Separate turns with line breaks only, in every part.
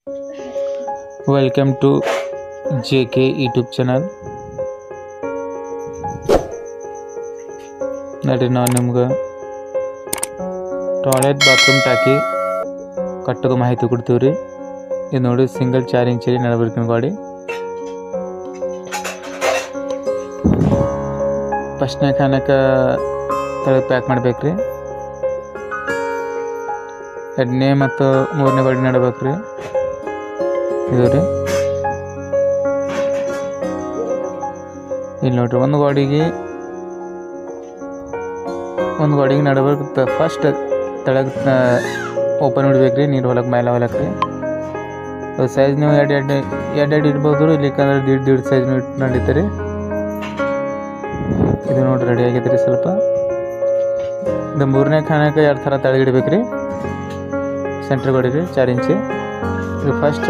welcome to J K YouTube channel ನೋಡ್ರಿ ನಾವು ನಿಮ್ಗೆ ಟಾಯ್ಲೆಟ್ ಬಾತ್ರೂಮ್ ಟಾಕಿ ಕಟ್ಟೋದು ಮಾಹಿತಿ ಕೊಡ್ತೀವಿ ರೀ ಇದು ನೋಡಿ ಸಿಂಗಲ್ ಚಾರ್ ಇಂಚ್ ರೀ ನಡಬರ್ಕಿನ ಗಾಡಿ ಫಸ್ಟ್ನೇ ಖಾನಕ್ಕೆ ತೆಗೆದು ಪ್ಯಾಕ್ ಮಾಡ್ಬೇಕು ರೀ ಎರಡನೇ ಮತ್ತು ಮೂರನೇ ಗಾಡಿ ನಡ್ಬೇಕು ರೀ ಇದು ರೀ ಇಲ್ಲಿ ನೋಡ್ರಿ ಒಂದು ಗಾಡಿಗೆ ಒಂದು ಗಾಡಿಗೆ ನಡ್ಬೇಕು ಫಸ್ಟ್ ತೆಳಗೆ ಓಪನ್ ಇಡ್ಬೇಕು ರೀ ನೀರು ಹೊಲಕ್ಕೆ ಮೇಲೆ ಹೊಲಕ್ಕೆ ರೀ ಅದು ಸೈಜ್ ನೀವು ಎರಡು ಎರಡು ಎರಡು ಎರಡು ಇಡ್ಬೋದು ರೀ ಇಲ್ಲಿಕಂದ್ರೆ ದೀಡ್ ದೀಡ್ ಸೈಜ್ ಇಟ್ಟು ನಡೀತಾರೆ ಇದು ನೋಡ್ರಿ ರೆಡಿ ಆಗೈತೆ ರೀ ಸ್ವಲ್ಪ ಇದು ಮೂರನೇ ಖಾನಕ್ಕೆ ಎರಡು ಥರ ತೆಳಗೆ ಇಡ್ಬೇಕು ರೀ ಸೆಂಟ್ರ್ ಗಾಡಿ ರೀ ಚಾರ್ ಇಂಚಿ ಇದು ಫಸ್ಟ್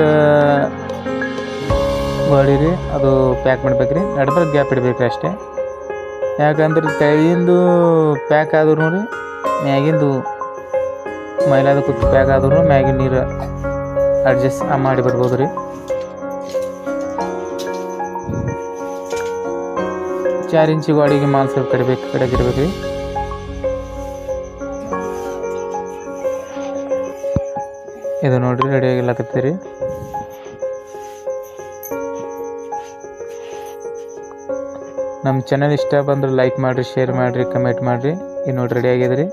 ಗಾಡಿ ರೀ ಅದು ಪ್ಯಾಕ್ ಮಾಡ್ಬೇಕು ರೀ ನಡ್ಬರ್ಕ್ ಗ್ಯಾಪ್ ಇಡ್ಬೇಕು ಅಷ್ಟೇ ಯಾಕಂದ್ರೆ ತೆಳಗಿಂದು ಪ್ಯಾಕ್ ಆದ್ರೂ ರೀ ಮ್ಯಾಗಿಂದು ಮೈಲಾದ ಕುತ್ತು ಪ್ಯಾಕ್ ಆದ್ರೂ ಮ್ಯಾಗಿನ ನೀರು ಅಡ್ಜಸ್ಟ್ ಮಾಡಿ ಬಿಡ್ಬೋದು ರೀ ಚಾರ್ ಇಂಚು ಗಾಡಿಗೆ ಮಾಲ್ ಸ್ವಲ್ಪ ಕಡಿಬೇಕು ಕಡೆಗೆ ಇಡ್ಬೇಕು ರೀ ಇದು ನೋಡ್ರಿ ರೆಡಿ ಆಗಿಲ್ಲಕತ್ತೀರಿ ನಮ್ಮ ಚಾನಲ್ ಇಷ್ಟ ಬಂದ್ರೆ ಲೈಕ್ ಮಾಡಿರಿ ಶೇರ್ ಮಾಡಿರಿ ಕಮೆಂಟ್ ಮಾಡಿರಿ ಇದು ನೋಡ್ರಿ ರೆಡಿ ಆಗ್ಯದ್ರಿ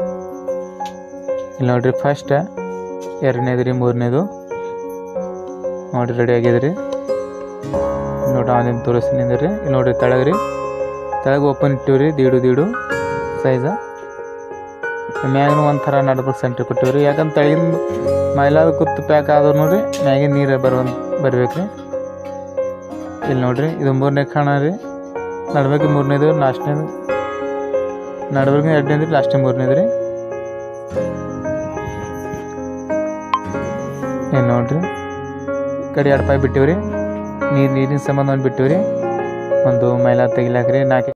ಇಲ್ಲಿ ನೋಡ್ರಿ ಫಸ್ಟ್ ಎರಡನೇದು ರೀ ಮೂರನೇದು ನೋಡ್ರಿ ರೆಡಿ ಆಗ್ಯದ್ರಿ ನೋಡ್ರಿ ಆನ್ಲೈನ್ ತೋರಿಸ್ತೀನಿ ರೀ ಇಲ್ಲಿ ನೋಡ್ರಿ ತೆಳಗೆ ರೀ ತೆಳಗೆ ಓಪನ್ ಇಟ್ಟಿವ್ರಿ ದೀಡು ದೀಡು ಸೈಜ ಮ್ಯಾಗಿನ ಒಂದು ಥರ ನಡ್ಬೇಕು ಸೆಂಟ್ರ್ ಕೊಟ್ಟಿವ್ರಿ ಯಾಕಂದ್ರೆ ತೆಳಗಿನ ಮೈಲಾದ ಕುತ್ತು ಪ್ಯಾಕ್ ಆದ್ರೂ ರೀ ಮ್ಯಾಗಿನ ನೀರು ಬರುವಂತ ಬರ್ಬೇಕು ರೀ ಇಲ್ಲಿ ನೋಡ್ರಿ ಇದು ಮೂರನೇ ಖಾಣ ರೀ ನಡ್ಬೇಕು ಮೂರನೇದು ಲಾಸ್ಟ್ನೇದು ನಡ್ಬೇಕು ಎರಡನೇದು ಲಾಸ್ಟ್ ಮೂರನೇದು ರೀ ಏನು ನೋಡ್ರಿ ಈ ಕಡೆ ಎರಡು ಪಾಯಿ ಬಿಟ್ಟಿವ್ರಿ ನೀರು ನೀರಿನ ಸಂಬಂಧ ಒಂದು ಬಿಟ್ಟಿವ್ರಿ ಒಂದು ಮೈಲಾ ತೆಗಿಲಾಕ್ರಿ ನಾಲ್ಕು